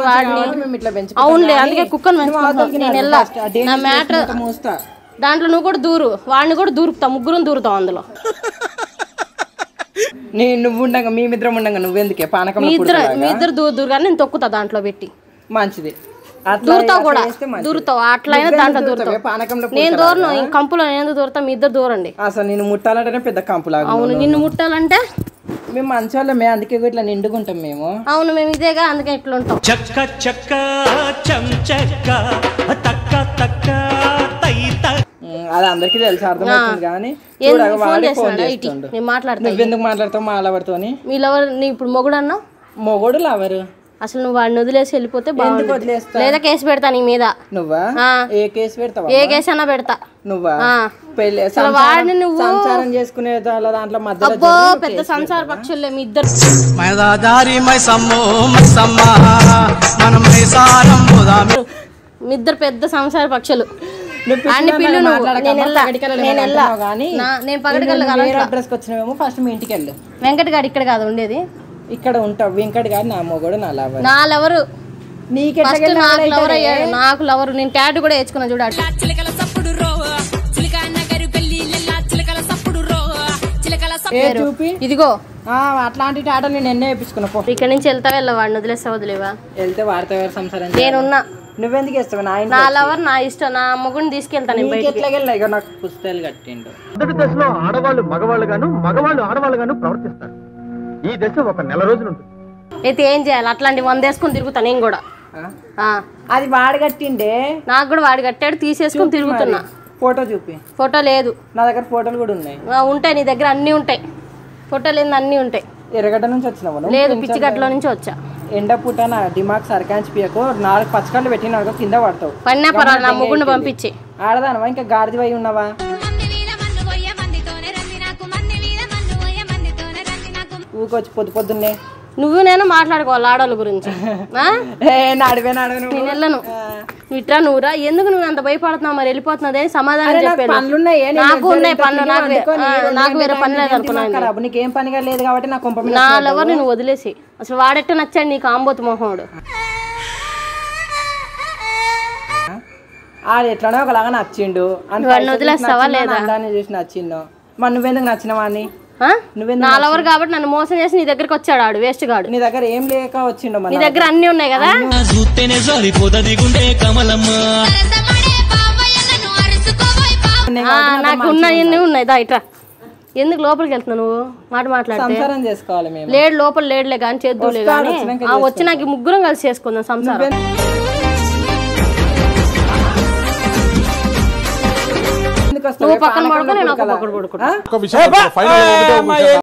వాడిని కాబట్టి మేము ఇట్లా పెంచుకుంటాం అవునులే కానీ అందుకే కుక్కను నువ్వు పెంచుకుంటున్నాం అవతలికి నేను నడు వెళ్ళా first. ఆ డేంజర్ నా మ్యాటర్ చేసుకుంటా మోస్తా దాంట్లో నువ్వు కూడా దూరు వాడిని కూడా దూరుకుతావు ముగ్గురు దూరుతావు అందులో నీ నువ్వు ఉండగా మేమిద్దరం ఉండగా నువ్వెందుకే పానకం మీ ఇద్దరు మీ ఇద్దరు దూరు దూరు కానీ నేను తొక్కుతా దాంట్లో పెట్టి మంచిది అట్లా దూరుతావు అట్లా కూడా చేస్తే మంచిది. దూరుతావు అట్లయినా నువ్వెందుకు దాంట్లో దూరుతావే? దూరుతావు పానకంలో నేను దూరను ఇంక కంపులో నేను ఎందుకు దూరుతా మీ ఇద్దరు దూరండి అసలు నేను ముట్టాలంటేనే పెద్ద కంపులాగా అవును నిన్ను ముట్టాలంటే మేము మంచి వాళ్ళమే అందుకే ఇట్లా నిండుకుంటాం మేము అవును మేము ఇదేగా అందుకే ఇట్లా ఉంటాం చక్క చక్క చం చక్క తక్క తక్క తై తై ఉమ్, అది అందరికీ తెలుసు అర్థమవుతుంది కానీ ఏంది చూడగా ఫోన్ వాడే ఫోన్ చేస్తున్నాడా ఇటీ చేస్తుండు నేను మాట్లాడతా నువ్వెందుకు మాట్లాడతావు మా లవర్తోని మీ లవర్ నీ ఇప్పుడు మొగుడు అన్నావు మొగోడు లవరు అసలు నువ్వు వాడిని వదిలేసి వెళ్ళిపోతే ఎందుకు బాగుంటుంది వదిలేస్తా లేదా కేసు పెడతా నీ మీద నువ్వా ఆ. ఏ కేసు పెడతావా ఏ కేసు అన్నా పెడతా నువ్వా ఆ. పెళ్ళి వాడిని సంసారం నువ్వు- సంసారం చేసుకునే దాంట్లో దాంట్లో మధ్యలో అబ్బో జరిగి నువ్వు పెద్ద కేసు సంసార పక్షుల్లే మీ ఇద్దరు మైదాదారి మైసమ్మో మైసమ్మ మనం మైసారం పోదాం మీ ఇద్దరు పెద్ద సంసార పక్షులు నువ్వు పిచ్చి అన్ని పిల్లు దానిలాగా నువ్వు. మాట్లాడకమ్మా, నేను వెళ్ళా. పగటికల్లా నేను ఏమైనా వెళ్ళా. అంటున్నావు కానీ నా- నేను పగటికల్లా నేను కాదు వేరే అట్లా. అడ్రస్కి వచ్చినావేమో ఫస్ట్ మీ ఇంటికి వెళ్ళు వెంకట్ గారు ఇక్కడ కాదు ఉండేది ఇక్కడ ఉంటావు వెంకట్ గారు నా మొగోడు నా లవర్ నా లవరు నీకెట్లా ఫస్ట్ నాకు లవర్ అయ్యాడు నాకు లవర్ నేను ట్యాటు కూడా వేసుకున్నా చూడు అటు. చిలకల సప్పుడు రో చిలక నగరు పెళ్లిళ్ళ చిలకల సప్పుడు రో చిలకల ఏ చూపి ఇదిగో ఆ, అట్లాంటి టాటా నేను ఎన్నే వేయించుకున్నా పో ఇక్కడ నుంచి వెళ్తా వెళ్ళా వాడిని వదిలేస్తా వదిలేవా వెళ్తే వాడితో ఎవరు సంసారం చేయాలి? నేనున్నా నువ్వెందుకు ఇస్తావు నా నా లవర్ నా ఇష్టం నా మొగుడిని తీసుకెళ్తాను నేను ఇంటికి బయటికి ఎట్లా వెళ్ళా ఇక నాకు పుస్తకాలు కట్టిండు మొదటి దశలో ఆడవాళ్ళు మగవాళ్ళుగాను మగవాళ్ళు ఆడవాళ్ళుగాను ప్రవర్తిస్తారు ఈ దశ ఒక నెల రోజులు ఉంటుంది అయితే ఏం చేయాలి అట్లాంటి వంద వేసుకొని తిరుగుతా నేను కూడా ఆ? ఆ, అది వాడు కట్టిండే నాకు కూడా వాడు కట్టాడు తీసేసుకొని తిరుగుతున్నా ఫోటో చూపి ఫోటో లేదు నా దగ్గర ఫోటోలు కూడా ఉన్నాయి ఆ, ఉంటాయి నీ దగ్గర అన్నీ ఉంటాయి ఫోటో లేని అన్నీ ఉంటాయి ఎర్రగడ్డ నుంచి వచ్చినావు నువ్వు? లేదు పిచ్చిగట్లో నుంచి వచ్చా ఎండ పూట నా డిమాక్ సర్కాంచి పియకు నాలుగు పచ్చకళ్ళు పెట్టినాడు కింద పడతావు పడినా పర్వాలేదు నా మొగుడిని పంపించి ఆడదానవా ఇంకా గాడిది వై ఉన్నావా మంది మీద మన్ను పోయే మందితోనే రంది నాకు మంది మీద మన్ను పోయే మందితోనే రంది నాకు ఊకొచ్చి పొద్దు పొద్దున్నే నువ్వు నేను మాట్లాడుకోవాలి ఆడవాళ్ళ గురించి ఆ? ఏ నడివే నడువు నువ్వు. నేను వెళ్ళను నువ్వు ఇట్రా నువ్వురా ఎందుకు నువ్వు అంత భయపడుతున్నావు మరి వెళ్ళిపోతున్నదే సమాధానం అరే నాకు చెప్పాను పనులున్నాయి ఏ, నేను నాకు ఇద్దరు ఉన్నాయి ఇద్దరు పనులు తిని నాకు వండుకొని ఆ, రెండు నాకు గంటల వేరే టైం పని లేదు ఏంటి అనుకున్నాను మాకు ఖరాబు. నీకేం పనిగా లేదు కాబట్టి నా కొంప మీద నా పడ్డావు. లవర్ నేను వదిలేసి అసలు వాడెట్ట నచ్చాడు నీకు ఆంబోతు మొహోడు ఆడు ఎట్లనో ఒకలాగా నచ్చిండు అని వాడిని పైసలు వదిలేస్తావా చూసి నచ్చిండు, లేదా? అందాన్ని చూసి నచ్చిండు మరి నువ్వెందుకు నచ్చినవా అని ఆ? నువ్వెందుకు నా లవర్ కాబట్టి నన్ను మోసం చేసి నీ దగ్గరికి వచ్చాడు ఆడు వేస్ట్ గాడు నీ దగ్గర ఏం లేక వచ్చిండు నీ మన దగ్గర అన్ని ఉన్నాయి కదా చూస్తేనే జారిపోతది గుండె కమలమ్మ సరసమడే బావయ్య నన్ను అరుసుకోబోయ్ బావ ఆ, నాకు ఉన్నాయి ఉన్నాయి దా ఇట్రా ఎందుకు లోపలికి వెళ్తున్నావు నువ్వు మాట మాట్లాడితే సంసారం చేసుకోవాలి మేము లేడు లోపల లేడులే కానీ చేద్దులే వస్తాడు, కానీ వచ్చినాక ఆ, వచ్చి నాకు ముగ్గురం కలిసి చేసుకుందాం సంసారం ఎందుకు వస్తావు? నువ్వు పక్కన పానకంలో పడుకో నేను ఒక పుడకలా? పక్కన పడుకుంటా ఆ? ఒక విషయం ఫైనల్